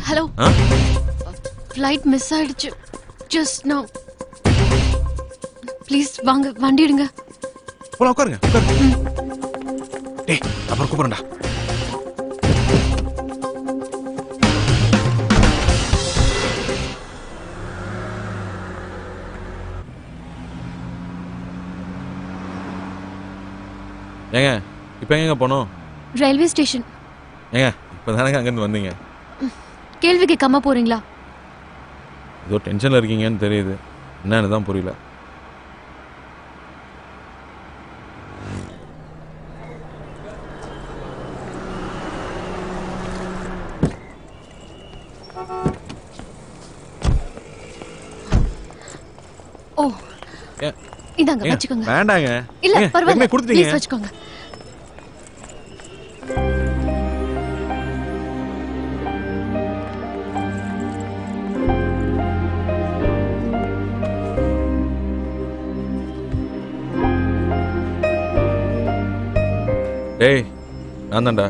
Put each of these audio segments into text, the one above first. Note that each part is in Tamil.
ஹலோ ஆ ஃப்ளைட் மிஸ் ஆயிடுச்சு ஜஸ்ட் நோ ப்ளீஸ் வாங்க வண்டி எடுங்க போலாம் உட்காருங்க உட்காருங்க டேய் அப்புறம் கூப்பிடுறேன்டா ஏங்க இப்போ எங்கங்க போனோம் ரயில்வே ஸ்டேஷன் ஏங்க இப்போ தானங்க அங்கேருந்து வந்தீங்க கேள்வி கேட்காம போறீங்களா ஏதோ டென்ஷனில் இருக்கீங்கன்னு தெரியுது என்னன்னு தான் புரியல ஓ ஏன் இந்தாங்க ஏங்க, வச்சுக்கோங்க வேண்டாங்க இல்ல ஏங்க, பரவாயில்ல ஏற்கனவே கொடுத்துட்டீங்க ப்ளீஸ் வச்சுக்கோங்க டேய் நான் தான்டா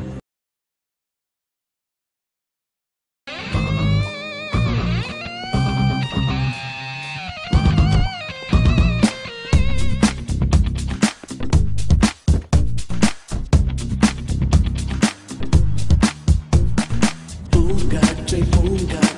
பூங்காற்றை பூங்காற்றை